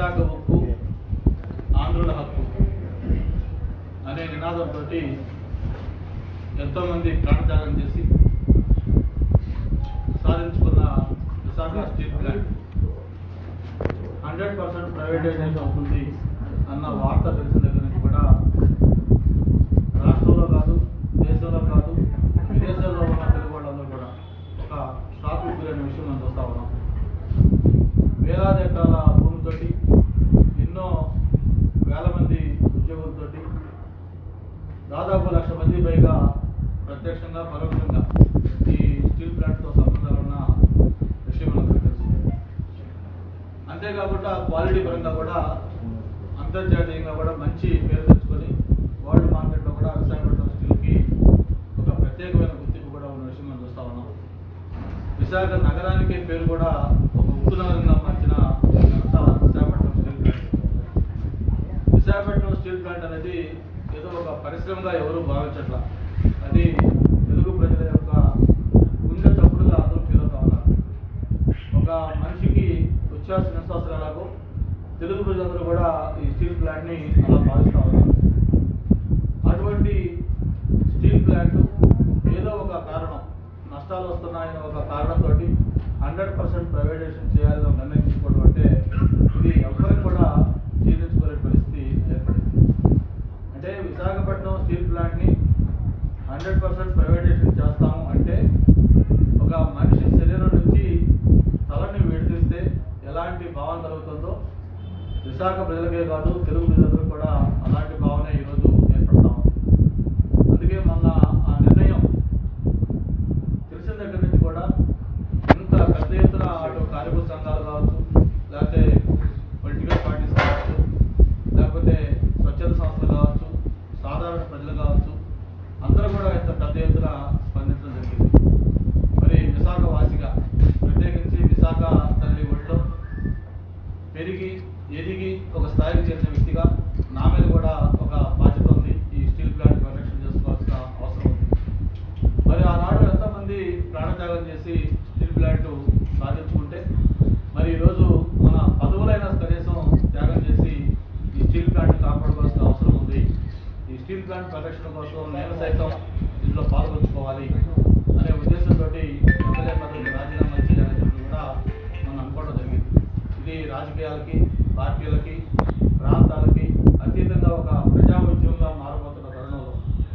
విశాఖ ఉక్కు ఆంధ్రుల హక్కు అనే నినాదంతో ఎంతోమంది ప్రాణత్యాగం చేసి సాధించుకున్న Visakha steel plant hundred percent privatisation అవుతుంది అన్న వార్త తెలిసిన దగ్గర నుంచి కూడా రాష్ట్రంలో కాదు దేశంలో కాదు విదేశాల్లో ఉన్న తెలుగు వాళ్ళందరూ కూడా ఒక షాక్ గురైన విషయం మనం చూస్తా ఉన్నాం వేలాది ఎకరాల భూమితోటి ఎన్నో వేల మంది ఉద్యోగులతోటి దాదాపు లక్ష మంది పైగా ప్రత్యక్షంగా పరోక్షంగా ఈ స్టీల్ ప్లాంట్తో సంబంధాలు ఉన్న విషయం మనకు తెలుసు అంతేకాకుండా క్వాలిటీ పరంగా కూడా అంతర్జాతీయంగా కూడా మంచి పేరు తెచ్చుకొని వరల్డ్ మార్కెట్లో కూడా విశాఖపట్నం స్టీల్కి ఒక ప్రత్యేకమైన గుర్తింపు కూడా ఉన్న విషయం మనం చూస్తా ఉన్నాం విశాఖ నగరానికి పేరు కూడా ఒక ఉక్కు నగరంగా మార్చిన ఘనత Visakhapatnam steel plant Visakhapatnam steel plant అనేది ఏదో ఒక పరిశ్రమగా ఎవరు భావించట్లా అది తెలుగు ప్రజల యొక్క గుండె చప్పుడుగా అందరూ ఫీల్ అవుతా ఉన్నారు ఒక మనిషికి ఉచ్ఛ్వాస నిశ్వాసాలు ఎలాగో తెలుగు ప్రజలందరూ కూడా ఈ స్టీల్ ప్లాంట్ని అలా భావిస్తూ ఉన్నారు అటువంటి స్టీల్ ప్లాంట్ ఏదో ఒక కారణం నష్టాలు వస్తున్నాయని ఒక కారణంతో హండ్రెడ్ పర్సెంట్ ప్రైవేటైజేషన్ చేయాలని నిర్ణయం తీసుకోవడం అంటే ఇది ఎవ్వరికి కూడా జీర్ణించుకోలే పరిస్థితి ఏర్పడింది అంటే విశాఖపట్నం స్టీల్ ప్లాంట్ని హండ్రెడ్ పర్సెంట్ ప్రైవేటైజేషన్ చేస్తాము అంటే ఒక మనిషి శరీరం నుంచి తలని విడదీస్తే ఎలాంటి భావన కలుగుతుందో విశాఖ ప్రజలకే కాదు తెలుగు ప్రజలందరూ కూడా అలాంటి భావన ఈరోజు ఏర్పడతాం అందుకే మొన్న ఆ నిర్ణయం తెలిసిన దగ్గర నుంచి కూడా ఇంత పెద్ద ఎత్తున అటు కార్మిక సంఘాలు కావచ్చు లేకపోతే పొలిటికల్ పార్టీస్ కావచ్చు లేకపోతే స్వచ్ఛంద సంస్థలు కావచ్చు సాధారణ ప్రజలు కావచ్చు అందరూ కూడా ఇంత పెద్ద ఎత్తున స్పందించడం జరిగింది మరి విశాఖ వాసిగా ప్రత్యేకించి విశాఖ తల్లి ఒడిలో పెరిగి ఎదిగి ఒక స్థాయికి చేరిన వ్యక్తిగా నా మీద కూడా ఒక బాధ్యత ఉంది ఈ స్టీల్ ప్లాంట్ ప్రొటెక్షన్ చేసుకోవాల్సిన అవసరం ఉంది మరి ఆనాడు ఎంతమంది ప్రాణత్యాగం చేసి స్టీల్ ప్లాంట్ సాధించుకుంటే మరి ఈరోజు మన పదవులైన కనీసం త్యాగం చేసి ఈ స్టీల్ ప్లాంట్ కాపాడుకోవాల్సిన అవసరం ఉంది ఈ స్టీల్ ప్లాంట్ ప్రొటెక్షన్ కోసం నేను సైతం ఇందులో పాల్గొంచుకోవాలి అనే ఉద్దేశంతో ఎమ్మెల్యే పదవికి రాజీనామా చేయాలని చెప్పి కూడా మనం అనుకోవడం జరిగింది ఇది రాజకీయాలకి పార్టీలకి ప్రాంతాలకి అతీతంగా ఒక ప్రజా ఉద్యమంగా మారబోతున్న తరుణంలో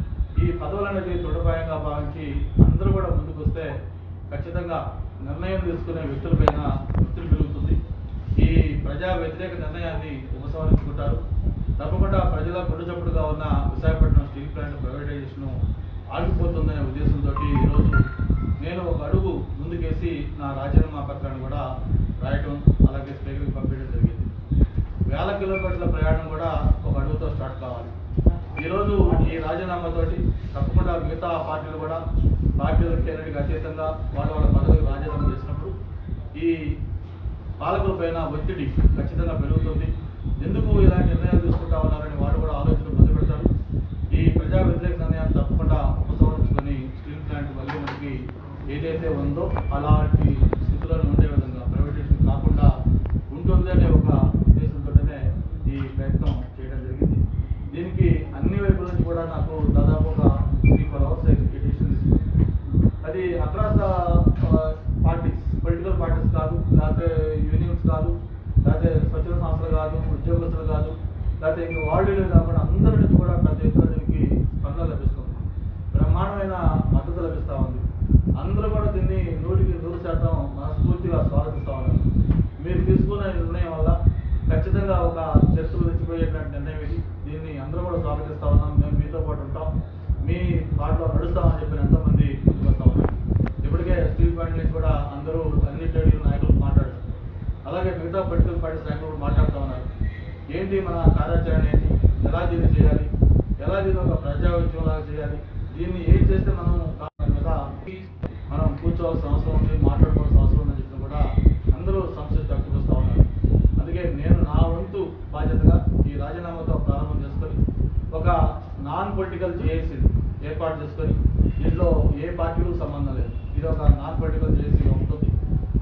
ఈ పదవులు అనేది తృఢపాయంగా భావించి అందరూ కూడా ముందుకు వస్తే ఖచ్చితంగా నిర్ణయం తీసుకునే వ్యక్తులపైన ఒత్తిడి పెరుగుతుంది ఈ ప్రజా వ్యతిరేక నిర్ణయాన్ని ఉపసంహరించుకుంటారు తప్పకుండా ప్రజల గుడ్డచప్పుడుగా ఉన్న విశాఖపట్నం స్టీల్ ప్లాంట్ ప్రైవేటైజేషన్ ఆగిపోతుందనే ఉద్దేశంతో ఈరోజు నేను ఒక అడుగు ముందుకేసి నా రాజీనామా పత్రాన్ని కూడా రాయటం అలాగే స్పీకర్కి పంపించడం జరిగింది వేల కిలోమీటర్ల ప్రయాణం కూడా ఒక అడుగుతో స్టార్ట్ కావాలి ఈరోజు ఈ రాజీనామాతోటి తప్పకుండా మిగతా పార్టీలు కూడా పార్టీల కేంద్రానికి అతీతంగా వాళ్ళ వాళ్ళ పదవులకు రాజీనామా చేసినప్పుడు ఈ పాలకులపైన ఒత్తిడి ఖచ్చితంగా పెరుగుతుంది ఎందుకు ఇలాంటి నిర్ణయాలు తీసుకుంటా ఉన్నారని వారు కూడా ఆలోచన మొదలు పెడతారు ఈ ప్రజా వ్యతిరేక నిర్ణయాన్ని తప్పకుండా ఉపసంహరించుకొని స్టీల్ ప్లాంట్ మళ్ళీ మనకి ఏదైతే ఉందో అలాంటి స్థితిలోనే ఉండే విధంగా ప్రైవేటేషన్ కాకుండా ఉంటుంది అనే ఒక ఉద్దేశంతోనే ఈ ప్రయత్నం చేయడం జరిగింది దీనికి అన్ని వైపుల నుంచి కూడా నాకు దాదాపు ఒక త్రీ ఫోర్ అవర్స్ ఎడ్యుకేషన్ తీసుకుంది అది అక్రాస్ పార్టీస్ పొలిటికల్ పార్టీస్ కాదు లేకపోతే యూనియన్స్ కాదు లేకపోతే స్వచ్ఛంద సంస్థలు కాదు ఉద్యోగస్తులు కాదు లేకపోతే ఇంకా వాళ్ళు కాకుండా అందరి నుంచి కూడా పెద్ద ఎత్తున దీనికి స్పందన లభిస్తుంది బ్రహ్మాండమైన మద్దతు లభిస్తూ ఉంది అందరూ కూడా దీన్ని నూటికి నూరు శాతం మనస్ఫూర్తిగా స్వాగతిస్తూ ఉన్నారు మీరు తీసుకున్న ఈ నిర్ణయం వల్ల ఖచ్చితంగా ఒక చర్చలు తెచ్చిపోయేటువంటి నిర్ణయం ఇది దీన్ని అందరూ కూడా స్వాగతిస్తా ఉన్నాం మేము మీతో పాటు ఉంటాం మీ పాటలో నడుస్తామని చెప్పిన ఎంతోమంది ముందుకు వస్తా ఉన్నారు ఇప్పటికే స్టీల్ ప్లాంట్ నుంచి కూడా అందరూ అన్ని ట్రేడ్ యూనియన్ నాయకులు మాట్లాడారు అలాగే మిగతా పొలిటికల్ పార్టీస్ నాయకులు కూడా మాట్లాడుతూ ఉన్నారు ఏంటి మన కార్యాచరణ ఏంటి ఎలా దీన్ని చేయాలి ఎలా దీన్ని ఒక ప్రజా ఉద్యమంలాగా చేయాలి దీన్ని ఏం చేస్తే మనం దాని మీద మనం కూర్చోవాల్సిన అవసరం ఉంది మాట్లాడుకోవాల్సిన అవసరం ఉందని చెప్పి కూడా అందరూ సంస్కృతి వ్యక్తపరుస్తూ ఉన్నారు అందుకే నేను నా వంతు బాధ్యతగా ఈ రాజీనామాతో ప్రారంభం చేసుకొని ఒక నాన్ పొలిటికల్ జేఏసీ ఏర్పాటు చేసుకొని దీంట్లో ఏ పార్టీలకు సంబంధం లేదు ఇది ఒక నాన్ పొలిటికల్ జేఏసీ ఉంటుంది ఆ నాన్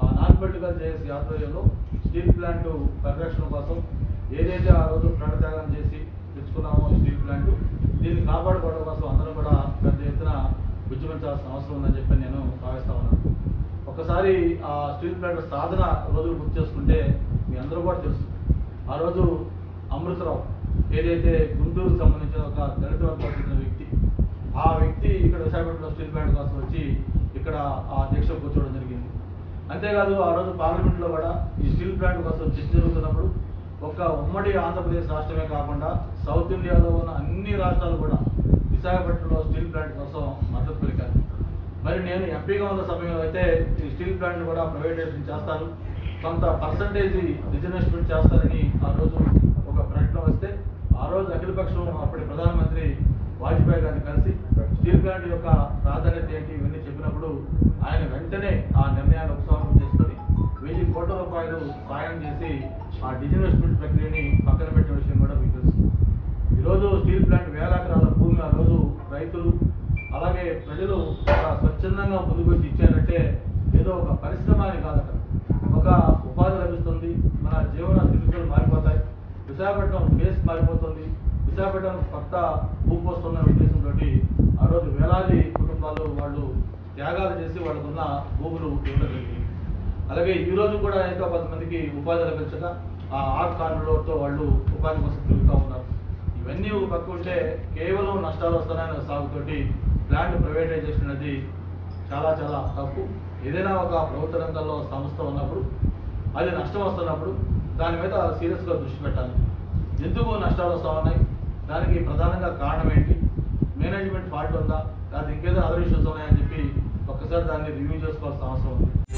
అంబేద్కర్ జేఏసీ ఆధ్వర్యంలో స్టీల్ ప్లాంట్ పరిరక్షణ కోసం ఏదైతే ఆ రోజు ప్రాణత్యాగం చేసి తెచ్చుకున్నామో ఈ స్టీల్ ప్లాంట్ దీన్ని కాపాడుకోవడం కోసం అందరం కూడా పెద్ద ఎత్తున ఉద్యమించాల్సిన అవసరం ఉందని చెప్పి నేను భావిస్తా ఉన్నాను ఒకసారి ఆ స్టీల్ ప్లాంట్ సాధన రోజులు గుర్తు చేసుకుంటే మీ అందరూ కూడా తెలుసు ఆ రోజు అమృతరావు ఏదైతే గుంటూరుకు సంబంధించిన ఒక దళిత వర్గాలకు చెందిన వ్యక్తి ఆ వ్యక్తి ఇక్కడ విశాఖపట్నంలో స్టీల్ ప్లాంట్ కోసం వచ్చి ఇక్కడ ఆ దీక్ష కూర్చోవడం జరిగింది అంతేకాదు ఆ రోజు పార్లమెంట్లో కూడా ఈ స్టీల్ ప్లాంట్ కోసం చర్చ జరుగుతున్నప్పుడు ఒక ఉమ్మడి ఆంధ్రప్రదేశ్ రాష్ట్రమే కాకుండా సౌత్ ఇండియాలో ఉన్న అన్ని రాష్ట్రాలు కూడా విశాఖపట్నంలో స్టీల్ ప్లాంట్ కోసం మద్దతు పలికారు మరి నేను ఎంపీగా ఉన్న సమయంలో అయితే ఈ స్టీల్ ప్లాంట్ కూడా ప్రైవేటైజేషన్ చేస్తారు కొంత పర్సంటేజ్ రిజర్వేషన్ చేస్తారని ఆ రోజు ఒక ప్రకటన వస్తే ఆ రోజు అఖిలపక్షం అప్పటి ప్రధానమంత్రి వాజ్పేయి గారిని కలిసి స్టీల్ ప్లాంట్ యొక్క ప్రాధాన్యత ఏంటి ఇవన్నీ చెప్పినప్పుడు ఆయన వెంటనే ఆ నిర్ణయాన్ని ఉపసంహరణ చేసుకొని వెయ్యి కోట్ల రూపాయలు సాయం చేసి ఆ డిజిన్వెస్ట్మెంట్ ప్రక్రియని పక్కన పెట్టిన విషయం కూడా మీకు తెలుసు ఈరోజు స్టీల్ ప్లాంట్ వేల ఎకరాల భూమి ఆ రోజు రైతులు అలాగే ప్రజలు చాలా స్వచ్ఛందంగా ముందుకు వచ్చి ఇచ్చారంటే ఏదో ఒక పరిశ్రమ అని కాదట ఒక ఉపాధి లభిస్తుంది మన జీవన స్థితిగతులు మారిపోతాయి విశాఖపట్నం ఫేస్ మారిపోతుంది విశాఖపట్నం కొత్త ఊపు వస్తున్న ఉద్దేశంతో ఆ రోజు వేలాది కుటుంబాలు వాళ్ళు త్యాగాలు చేసి వాళ్ళకున్న భూములు ఇవ్వడం జరిగింది అలాగే ఈ రోజు కూడా ఇంకా కొంతమందికి ఉపాధి లభించక ఆ ఆర్ట్ కార్డులతో వాళ్ళు ఉపాధి కోసం తిరుగుతూ ఉన్నారు ఇవన్నీ ఒక పక్క ఉంటే కేవలం నష్టాలు వస్తున్నాయని సాగుతోటి ప్లాంట్ ప్రైవేటైజేషన్ అనేది చాలా చాలా తప్పు ఏదైనా ఒక ప్రభుత్వ రంగంలో సంస్థ ఉన్నప్పుడు అది నష్టం వస్తున్నప్పుడు దాని మీద సీరియస్గా దృష్టి పెట్టాలి ఎందుకు నష్టాలు వస్తూ ఉన్నాయి దానికి ప్రధానంగా కారణం ఏంటి మేనేజ్మెంట్ ఫాల్ట్ ఉందా లేదా ఇంకేదో అదర్ ఇష్యూస్ ఉన్నాయని చెప్పి ఒక్కసారి దాన్ని రివ్యూ చేసుకోవాల్సిన అవసరం ఉంది